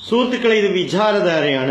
സുഹൃത്തുക്കളെ ഇത് വിചാരധാരയാണ്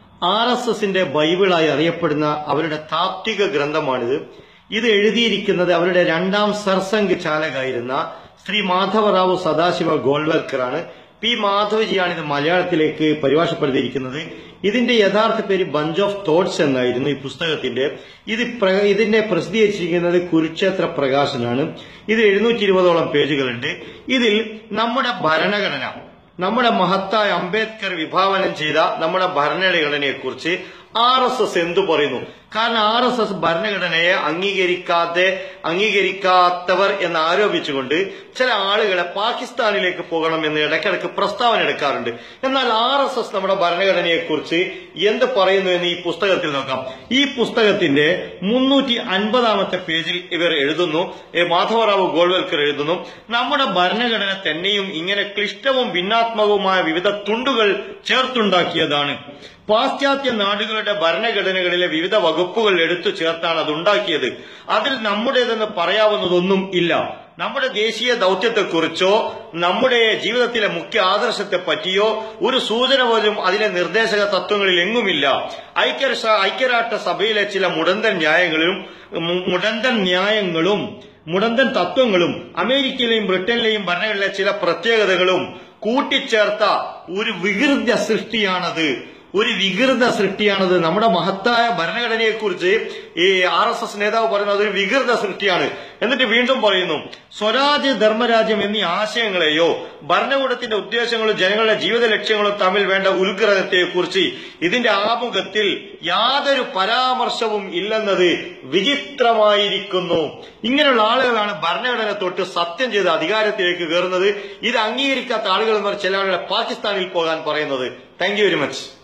R S എസിന്റെ ബൈബിളായി അറിയപ്പെടുന്ന അവരുടെ താത്വിക ഗ്രന്ഥമാണിത് ഇത് എഴുതിയിരിക്കുന്നത് അവരുടെ രണ്ടാം സർസംഘ് ചാലകായിരുന്ന ശ്രീ മാധവറാവു സദാശിവ ഗോൾവൽക്കറാണ് പി മാധവജിയാണ് ഇത് മലയാളത്തിലേക്ക് പരിഭാഷപ്പെടുത്തിയിരിക്കുന്നത് ഇതിന്റെ യഥാർത്ഥ പേര് ബഞ്ച് ഓഫ് തോട്ട്സ് എന്നായിരുന്നു ഈ പുസ്തകത്തിന്റെ ഇത് പ്ര- ഇതിന്റെ പ്രസിദ്ധീകരിച്ചിരിക്കുന്നത് കുരുക്ഷേത്ര പ്രകാശനാണ് ഇത് എഴുന്നൂറ്റി ഇരുപതോളം പേജുകളുണ്ട് ഇതിൽ നമ്മുടെ ഭരണഘടന നമ്മുടെ മഹത്തായ അംബേദ്കർ വിഭാവനം ചെയ്ത നമ്മുടെ ഭരണഘടനയെക്കുറിച്ച് ആർ എസ് എസ് എന്തു പറയുന്നു കാരണം ആർ എസ് എസ് ഭരണഘടനയെ അംഗീകരിക്കാതെ അംഗീകരിക്കാത്തവർ എന്ന് ആരോപിച്ചുകൊണ്ട് ചില ആളുകളെ പാകിസ്ഥാനിലേക്ക് പോകണം എന്ന് ഇടയ്ക്കിടയ്ക്ക് പ്രസ്താവന എടുക്കാറുണ്ട് എന്നാൽ ആർ എസ് എസ് നമ്മുടെ ഭരണഘടനയെക്കുറിച്ച് എന്ത് പറയുന്നു എന്ന് ഈ പുസ്തകത്തിൽ നോക്കാം ഈ പുസ്തകത്തിന്റെ മുന്നൂറ്റി അൻപതാമത്തെ പേജിൽ ഇവർ എഴുതുന്നു എ, മാധവറാവു ഗോൾവൽക്കർ എഴുതുന്നു നമ്മുടെ ഭരണഘടന തന്നെയും ഇങ്ങനെ ക്ലിഷ്ടവും ഭിന്നാത്മകവുമായ വിവിധ തുണ്ടുകൾ ചേർത്തുണ്ടാക്കിയതാണ് പാശ്ചാത്യ നാടുകളുടെ ഭരണഘടനകളിലെ വിവിധ വകുപ്പുകൾ എടുത്തു ചേർത്താണ് അത് ഉണ്ടാക്കിയത് അതിൽ നമ്മുടേതെന്ന് പറയാവുന്നതൊന്നും ഇല്ല നമ്മുടെ ദേശീയ ദൗത്യത്തെക്കുറിച്ചോ നമ്മുടെ ജീവിതത്തിലെ മുഖ്യ ആദർശത്തെ പറ്റിയോ ഒരു സൂചന പോലും അതിലെ നിർദ്ദേശക തത്വങ്ങളിൽ എങ്ങുമില്ല ഐക്യ ഐക്യരാഷ്ട്ര സഭയിലെ ചില മുടന്തൻ ന്യായങ്ങളും മു- മുടന്തൻ ന്യായങ്ങളും മുടന്തൻ തത്വങ്ങളും അമേരിക്കയിലെയും ബ്രിട്ടനിലെയും ഭരണങ്ങളിലെ ചില പ്രത്യേകതകളും കൂട്ടിച്ചേർത്ത ഒരു വികൃത സൃഷ്ടിയാണത് ഒരു വികൃത സൃഷ്ടിയാണത് നമ്മുടെ മഹത്തായ ഭരണഘടനയെക്കുറിച്ച് ഈ ആർ എസ് എസ് നേതാവ് പറയുന്നത് ഒരു വികൃത സൃഷ്ടിയാണ് എന്നിട്ട് വീണ്ടും പറയുന്നു സ്വരാജ്യ ധർമ്മരാജ്യം എന്നീ ആശയങ്ങളെയോ ഭരണകൂടത്തിന്റെ ഉദ്ദേശങ്ങളും ജനങ്ങളുടെ ജീവിത ലക്ഷ്യങ്ങളും തമ്മിൽ വേണ്ട ഉത്ഗ്രഹത്തെക്കുറിച്ച് ഇതിന്റെ ആമുഖത്തിൽ യാതൊരു പരാമർശവും ഇല്ലെന്നത് വിചിത്രമായിരിക്കുന്നു ഇങ്ങനെയുള്ള ആളുകളാണ് ഭരണഘടന തൊട്ട് സത്യം ചെയ്ത് അധികാരത്തിലേക്ക് കയറുന്നത് ഇത് അംഗീകരിക്കാത്ത ആളുകൾ എന്ന് പറഞ്ഞാൽ ചില ആളുകളെ പാകിസ്ഥാനിൽ പോകാൻ പറയുന്നത് താങ്ക് യു വെരി മച്ച്